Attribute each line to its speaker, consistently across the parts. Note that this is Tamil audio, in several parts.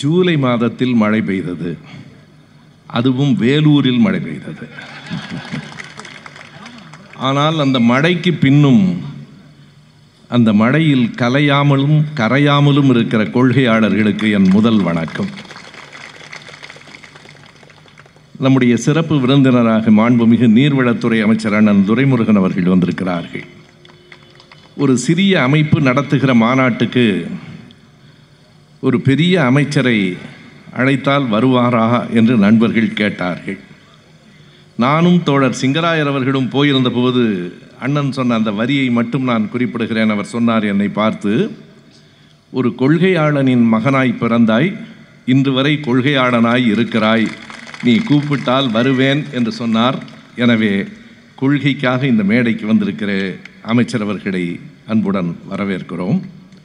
Speaker 1: ஜூலை மாதத்தில் மழை பெய்தது அதுவும் வேலூரில் மழை பெய்தது ஆனால் அந்த மழைக்கு பின்னும் அந்த மழையில் கலையாமலும் கரையாமலும் இருக்கிற கொள்கையாளர்களுக்கு என் முதல் வணக்கம் நம்முடைய சிறப்பு விருந்தினராக மாண்புமிகு நீர்வளத்துறை அமைச்சர் அண்ணன் துரைமுருகன் அவர்கள் வந்திருக்கிறார்கள் ஒரு சிறிய அமைப்பு நடத்துகிற மாநாட்டுக்கு ஒரு பெரிய அமைச்சரை அழைத்தால் வருவாரா என்று நண்பர்கள் கேட்டார்கள் நானும் தோழர் சிங்கராயர் அவர்களும் போயிருந்த போது அண்ணன் சொன்ன அந்த வரியை மட்டும் நான் குறிப்பிடுகிறேன் அவர் சொன்னார் என்னை பார்த்து ஒரு கொள்கையாளனின் மகனாய் பிறந்தாய் இன்று வரை கொள்கையாளனாய் இருக்கிறாய் நீ கூப்பிட்டால் வருவேன் என்று சொன்னார் எனவே கொள்கைக்காக இந்த மேடைக்கு வந்திருக்கிற அமைச்சர் அவர்களை அன்புடன் வரவேற்கிறோம்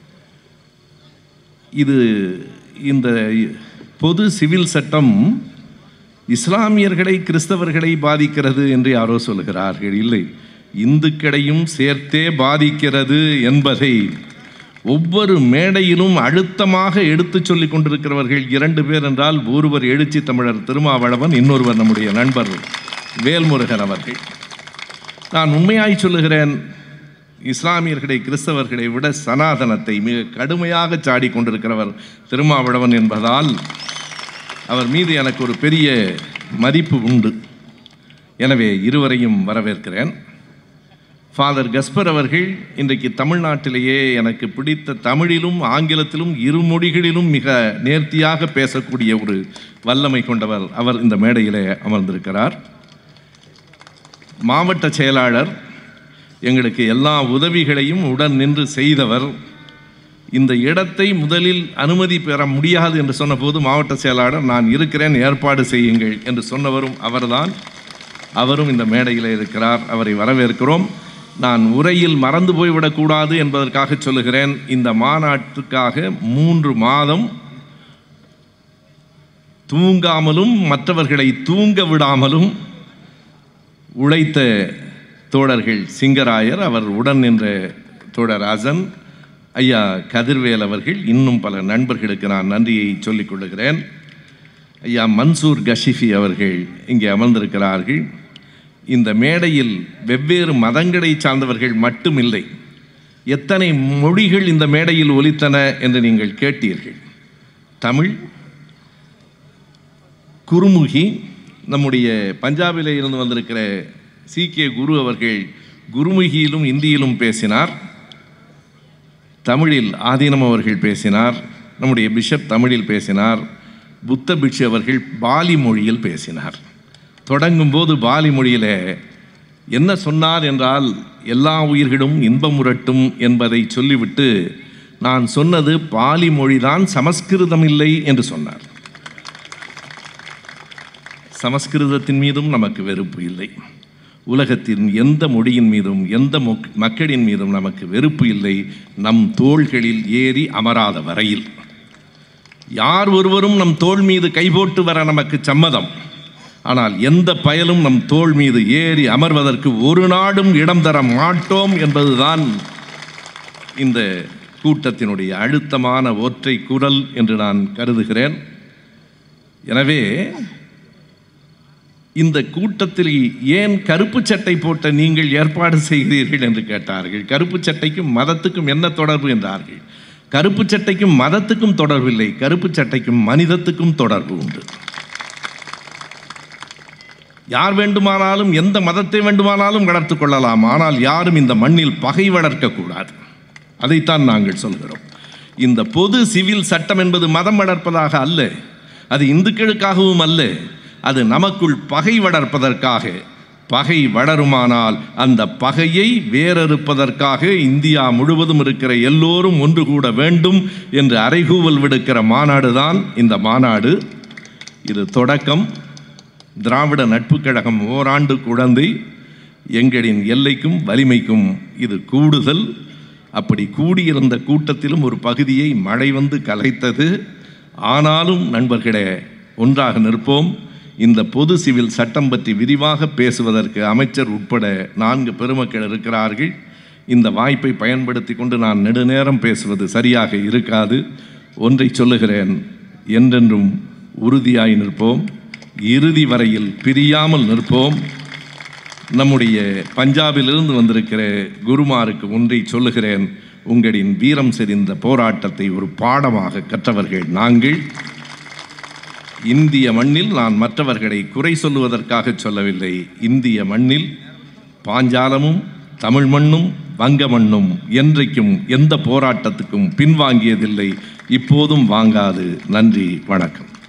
Speaker 1: இது இந்த பொது சிவில் சட்டம் இஸ்லாமியர்களை கிறிஸ்தவர்களை பாதிக்கிறது என்று யாரோ சொல்கிறார்கள் இல்லை இந்துக்களையும் சேர்த்தே பாதிக்கிறது என்பதை ஒவ்வொரு மேடையிலும் அழுத்தமாக எடுத்துச் சொல்லிக் கொண்டிருக்கிறவர்கள் இரண்டு பேர் என்றால் ஒருவர் எழுச்சி தமிழர் திருமாவளவன் இன்னொருவர் நம்முடைய நண்பர் வேல்முருகன் அவர்கள் நான் உண்மையாய் சொல்லுகிறேன் இஸ்லாமியர்களை கிறிஸ்தவர்களை விட சனாதனத்தை மிக கடுமையாக சாடி கொண்டிருக்கிறவர் திருமாவளவன் என்பதால் அவர் மீது எனக்கு ஒரு பெரிய மதிப்பு உண்டு எனவே இருவரையும் வரவேற்கிறேன் ஃபாதர் கஸ்பர் அவர்கள் இன்றைக்கு தமிழ்நாட்டிலேயே எனக்கு பிடித்த தமிழிலும் ஆங்கிலத்திலும் இரு மொழிகளிலும் மிக நேர்த்தியாக பேசக்கூடிய ஒரு வல்லமை கொண்டவர் அவர் இந்த மேடையிலே அமர்ந்திருக்கிறார் மாவட்ட செயலாளர் எங்களுக்கு எல்லா உதவிகளையும் உடன் நின்று செய்தவர் இந்த இடத்தை முதலில் அனுமதி பெற முடியாது என்று சொன்னபோது மாவட்ட செயலாளர் நான் இருக்கிறேன் ஏற்பாடு செய்யுங்கள் என்று சொன்னவரும் அவர்தான் அவரும் இந்த மேடையில் இருக்கிறார் அவரை வரவேற்கிறோம் நான் உரையில் மறந்து போய்விடக்கூடாது என்பதற்காக சொல்லுகிறேன் இந்த மாநாட்டுக்காக மூன்று மாதம் தூங்காமலும் மற்றவர்களை தூங்க விடாமலும் உழைத்த தோழர்கள் சிங்கராயர் அவர் உடன் நின்ற தோழர் அசன் ஐயா கதிர்வேல் அவர்கள் இன்னும் பல நண்பர்களுக்கு நான் நன்றியை சொல்லிக் கொள்ளுகிறேன் ஐயா மன்சூர் கஷிஃபி அவர்கள் இங்கே அமர்ந்திருக்கிறார்கள் இந்த மேடையில் வெவ்வேறு மதங்களை சார்ந்தவர்கள் மட்டுமில்லை எத்தனை மொழிகள் இந்த மேடையில் ஒலித்தன என்று நீங்கள் கேட்டீர்கள் தமிழ் குருமுகி நம்முடைய பஞ்சாபிலே இருந்து வந்திருக்கிற சீக்கிய குரு அவர்கள் குருமுகியிலும் இந்தியிலும் பேசினார் தமிழில் ஆதீனம் அவர்கள் பேசினார் நம்முடைய பிஷப் தமிழில் பேசினார் புத்த பிட்சு அவர்கள் பாலி மொழியில் பேசினார் தொடங்கும் போது பாலி மொழியில் என்ன சொன்னார் என்றால் எல்லா உயிர்களும் இன்பமுறட்டும் என்பதை சொல்லிவிட்டு நான் சொன்னது பாலி மொழிதான் சமஸ்கிருதம் இல்லை என்று சொன்னார் சமஸ்கிருதத்தின் மீதும் நமக்கு வெறுப்பு இல்லை உலகத்தின் எந்த மொழியின் மீதும் எந்த மொக்- மக்களின் மீதும் நமக்கு வெறுப்பு இல்லை நம் தோள்களில் ஏறி அமராத வரையில் யார் ஒருவரும் நம் தோள் மீது கைபோட்டு வர நமக்கு சம்மதம் ஆனால் எந்த பயலும் நம் தோள் மீது ஏறி அமர்வதற்கு ஒரு நாடும் இடம் தர மாட்டோம் என்பதுதான் இந்த கூட்டத்தினுடைய அழுத்தமான ஒற்றை குரல் என்று நான் கருதுகிறேன் எனவே இந்த கூட்டத்தில் ஏன் கருப்பு சட்டை போட்ட நீங்கள் ஏற்பாடு செய்கிறீர்கள் என்று கேட்டார்கள் கருப்பு சட்டைக்கும் மதத்துக்கும் என்ன தொடர்பு என்றார்கள் கருப்பு சட்டைக்கும் மதத்துக்கும் தொடர்பில்லை கருப்பு சட்டைக்கும் மனிதத்துக்கும் தொடர்பு உண்டு யார் வேண்டுமானாலும் எந்த மதத்தை வேண்டுமானாலும் வளர்த்துக் கொள்ளலாம் ஆனால் யாரும் இந்த மண்ணில் பகை வளர்க்கக்கூடாது அதைத்தான் நாங்கள் சொல்கிறோம் இந்த பொது சிவில் சட்டம் என்பது மதம் வளர்ப்பதாக அல்ல அது இந்துக்களுக்காகவும் அல்ல அது நமக்குள் பகை வளர்ப்பதற்காக பகை வளருமானால் அந்த பகையை வேறறுப்பதற்காக இந்தியா முழுவதும் இருக்கிற எல்லோரும் ஒன்று கூட வேண்டும் என்று அறைகூவல் விடுக்கிற மாநாடு தான் இந்த மாநாடு இது தொடக்கம் திராவிட நட்புக் கழகம் ஓராண்டு குழந்தை எங்களின் எல்லைக்கும் வலிமைக்கும் இது கூடுதல் அப்படி கூடியிருந்த கூட்டத்திலும் ஒரு பகுதியை மழை வந்து கலைத்தது ஆனாலும் நண்பர்களே ஒன்றாக நிற்போம் இந்த பொது சிவில் சட்டம் பற்றி விரிவாக பேசுவதற்கு அமைச்சர் உட்பட நான்கு பெருமக்கள் இருக்கிறார்கள் இந்த வாய்ப்பை பயன்படுத்தி கொண்டு நான் நெடுநேரம் பேசுவது சரியாக இருக்காது ஒன்றை சொல்லுகிறேன் என்றென்றும் உறுதியாய் நிற்போம் இறுதி வரையில் பிரியாமல் நிற்போம் நம்முடைய பஞ்சாபிலிருந்து வந்திருக்கிற குருமாருக்கு ஒன்றை சொல்லுகிறேன் உங்களின் வீரம் செறிந்த போராட்டத்தை ஒரு பாடமாக கற்றவர்கள் நாங்கள் இந்திய மண்ணில் நான் மற்றவர்களை குறை சொல்லுவதற்காக சொல்லவில்லை இந்திய மண்ணில் பாஞ்சாலமும் தமிழ் மண்ணும் வங்க மண்ணும் என்றைக்கும் எந்த போராட்டத்துக்கும் பின்வாங்கியதில்லை இப்போதும் வாங்காது நன்றி வணக்கம்